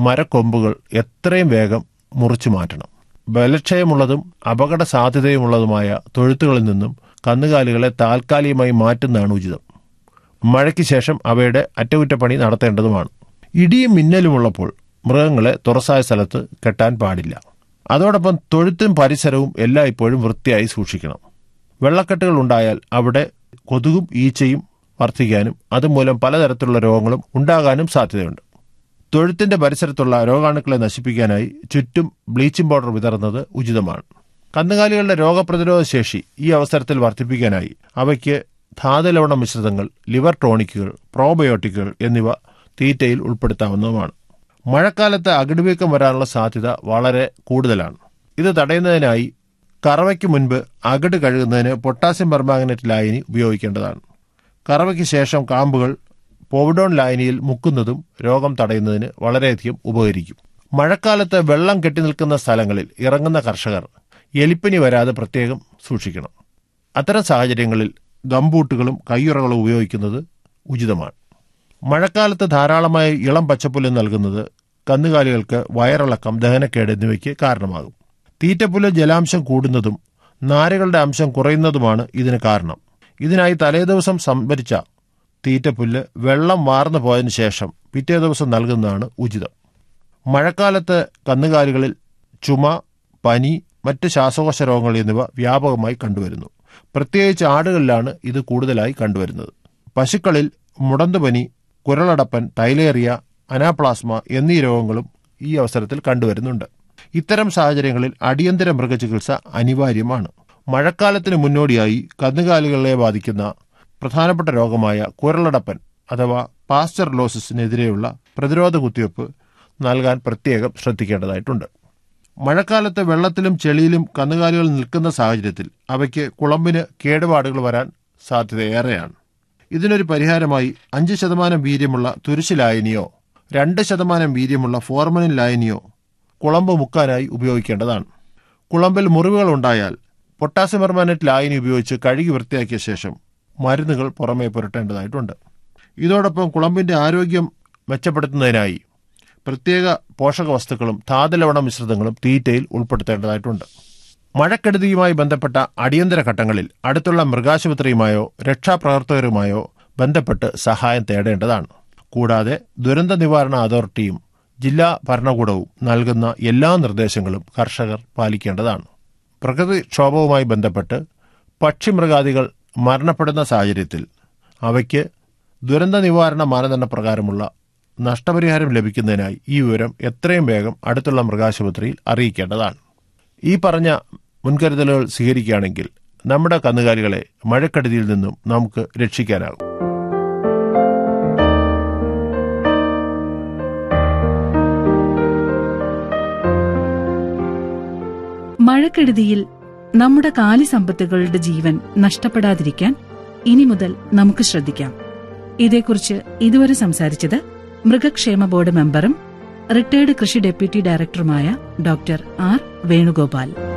മരക്കൊമ്പുകൾ എത്രയും വേഗം മുറിച്ചു മാറ്റണം ബലക്ഷയമുള്ളതും അപകട സാധ്യതയുമുള്ളതുമായ തൊഴുത്തുകളിൽ നിന്നും കന്നുകാലികളെ താൽക്കാലികമായി മാറ്റുന്നതാണ് ഉചിതം മഴയ്ക്ക് ശേഷം അവയുടെ അറ്റകുറ്റപ്പണി നടത്തേണ്ടതുമാണ് ഇടിയും മിന്നലുമുള്ളപ്പോൾ മൃഗങ്ങളെ തുറസായ സ്ഥലത്ത് കെട്ടാൻ പാടില്ല അതോടൊപ്പം തൊഴുത്തും പരിസരവും എല്ലായ്പ്പോഴും വൃത്തിയായി സൂക്ഷിക്കണം വെള്ളക്കെട്ടുകൾ ഉണ്ടായാൽ അവിടെ കൊതുകും ഈച്ചയും വർദ്ധിക്കാനും അതുമൂലം പലതരത്തിലുള്ള രോഗങ്ങളും ഉണ്ടാകാനും സാധ്യതയുണ്ട് തൊഴുത്തിന്റെ പരിസരത്തുള്ള രോഗാണുക്കളെ നശിപ്പിക്കാനായി ചുറ്റും ബ്ലീച്ചിംഗ് പൗഡർ വിതറുന്നത് ഉചിതമാണ് കന്നുകാലികളുടെ രോഗപ്രതിരോധ ശേഷി ഈ അവസരത്തിൽ വർദ്ധിപ്പിക്കാനായി അവയ്ക്ക് ധാതുലവണ മിശ്രിതങ്ങൾ ലിവർ ടോണിക്കുകൾ പ്രോബയോട്ടിക്കുകൾ എന്നിവ തീറ്റയിൽ ഉൾപ്പെടുത്താവുന്നതുമാണ് മഴക്കാലത്ത് അകിടുവീക്കം വരാനുള്ള സാധ്യത വളരെ കൂടുതലാണ് ഇത് തടയുന്നതിനായി കറവയ്ക്ക് മുൻപ് അകിട് കഴുകുന്നതിന് പൊട്ടാസ്യം പെർമാഗ്നറ്റ് ലായനി ഉപയോഗിക്കേണ്ടതാണ് കറവയ്ക്ക് ശേഷം കാമ്പുകൾ പോവിഡോൺ ലായനിയിൽ മുക്കുന്നതും രോഗം തടയുന്നതിന് വളരെയധികം ഉപകരിക്കും മഴക്കാലത്ത് വെള്ളം കെട്ടിനിൽക്കുന്ന സ്ഥലങ്ങളിൽ ഇറങ്ങുന്ന കർഷകർ എലിപ്പനി വരാതെ പ്രത്യേകം സൂക്ഷിക്കണം അത്തരം സാഹചര്യങ്ങളിൽ ഗംബൂട്ടുകളും കയ്യുറകളും ഉപയോഗിക്കുന്നത് ഉചിതമാണ് മഴക്കാലത്ത് ധാരാളമായി ഇളം പച്ചപ്പുല്ല് നൽകുന്നത് കന്നുകാലികൾക്ക് വയറിളക്കം ദഹനക്കേട് എന്നിവയ്ക്ക് കാരണമാകും തീറ്റപ്പുല്ല് ജലാംശം കൂടുന്നതും നാരുകളുടെ അംശം കുറയുന്നതുമാണ് ഇതിന് കാരണം ഇതിനായി തലേദിവസം സംഭരിച്ച തീറ്റപ്പുല്ല് വെള്ളം വാർന്നു പോയതിനു ശേഷം പിറ്റേ ദിവസം നൽകുന്നതാണ് ഉചിതം മഴക്കാലത്ത് കന്നുകാലികളിൽ ചുമ പനി മറ്റ് ശ്വാസകോശ രോഗങ്ങൾ എന്നിവ വ്യാപകമായി കണ്ടുവരുന്നു പ്രത്യേകിച്ച് ആടുകളിലാണ് ഇത് കൂടുതലായി കണ്ടുവരുന്നത് പശുക്കളിൽ മുടന്തുപനി കുരളടപ്പൻ തൈലേറിയ അനാപ്ലാസ്മ എന്നീ രോഗങ്ങളും ഈ അവസരത്തിൽ കണ്ടുവരുന്നുണ്ട് ഇത്തരം സാഹചര്യങ്ങളിൽ അടിയന്തര മൃഗചികിത്സ അനിവാര്യമാണ് മഴക്കാലത്തിന് മുന്നോടിയായി കന്നുകാലികളെ ബാധിക്കുന്ന പ്രധാനപ്പെട്ട രോഗമായ കുരളടപ്പൻ അഥവാ പാസ്ചർ ലോസിസിനെതിരെയുള്ള പ്രതിരോധ കുത്തിവയ്പ് നൽകാൻ പ്രത്യേകം ശ്രദ്ധിക്കേണ്ടതായിട്ടുണ്ട് മഴക്കാലത്ത് വെള്ളത്തിലും ചെളിയിലും കന്നുകാലികൾ നിൽക്കുന്ന സാഹചര്യത്തിൽ അവയ്ക്ക് കുളമ്പിന് കേടുപാടുകൾ വരാൻ സാധ്യതയേറെയാണ് ഇതിനൊരു പരിഹാരമായി അഞ്ച് ശതമാനം വീര്യമുള്ള തുരിശ് ലായനിയോ രണ്ട് ശതമാനം വീര്യമുള്ള ഫോർമലിൻ ലായനിയോ കുളമ്പ് മുക്കാനായി ഉപയോഗിക്കേണ്ടതാണ് കുളമ്പിൽ മുറിവുകൾ ഉണ്ടായാൽ പൊട്ടാസ്യം പെർമാനറ്റ് ലായനി ഉപയോഗിച്ച് കഴുകി വൃത്തിയാക്കിയ ശേഷം മരുന്നുകൾ പുറമേ പുരട്ടേണ്ടതായിട്ടുണ്ട് ഇതോടൊപ്പം കുളമ്പിന്റെ ആരോഗ്യം മെച്ചപ്പെടുത്തുന്നതിനായി പ്രത്യേക പോഷക വസ്തുക്കളും ധാതുലവണ മിശ്രിതങ്ങളും തീറ്റയിൽ ഉൾപ്പെടുത്തേണ്ടതായിട്ടുണ്ട് മഴക്കെടുതിയുമായി ബന്ധപ്പെട്ട അടിയന്തര ഘട്ടങ്ങളിൽ അടുത്തുള്ള മൃഗാശുപത്രിയുമായോ രക്ഷാപ്രവർത്തകരുമായോ ബന്ധപ്പെട്ട് സഹായം തേടേണ്ടതാണ് കൂടാതെ ദുരന്ത നിവാരണ അതോറിറ്റിയും ജില്ലാ ഭരണകൂടവും നൽകുന്ന എല്ലാ നിർദ്ദേശങ്ങളും കർഷകർ പാലിക്കേണ്ടതാണ് പ്രകൃതിക്ഷോഭവുമായി ബന്ധപ്പെട്ട് പക്ഷിമൃഗാദികൾ മരണപ്പെടുന്ന സാഹചര്യത്തിൽ അവയ്ക്ക് ദുരന്ത നിവാരണ മാനദണ്ഡ പ്രകാരമുള്ള നഷ്ടപരിഹാരം ലഭിക്കുന്നതിനായി ഈ വിവരം എത്രയും വേഗം അടുത്തുള്ള മൃഗാശുപത്രിയിൽ അറിയിക്കേണ്ടതാണ് ഈ പറഞ്ഞ മുൻകരുതലുകൾ സ്വീകരിക്കുകയാണെങ്കിൽ നമ്മുടെ കന്നുകാലികളെ മഴക്കെടുതിയിൽ നിന്നും നമുക്ക് രക്ഷിക്കാനാകും മഴക്കെടുതിയിൽ നമ്മുടെ കാലിസമ്പത്തുകളുടെ ജീവൻ നഷ്ടപ്പെടാതിരിക്കാൻ ഇനി മുതൽ നമുക്ക് ശ്രദ്ധിക്കാം ഇതേക്കുറിച്ച് ഇതുവരെ സംസാരിച്ചത് മൃഗക്ഷേമ ബോർഡ് മെമ്പറും റിട്ടയർഡ് കൃഷി ഡെപ്യൂട്ടി ഡയറക്ടറുമായ ഡോക്ടർ ആർ വേണുഗോപാൽ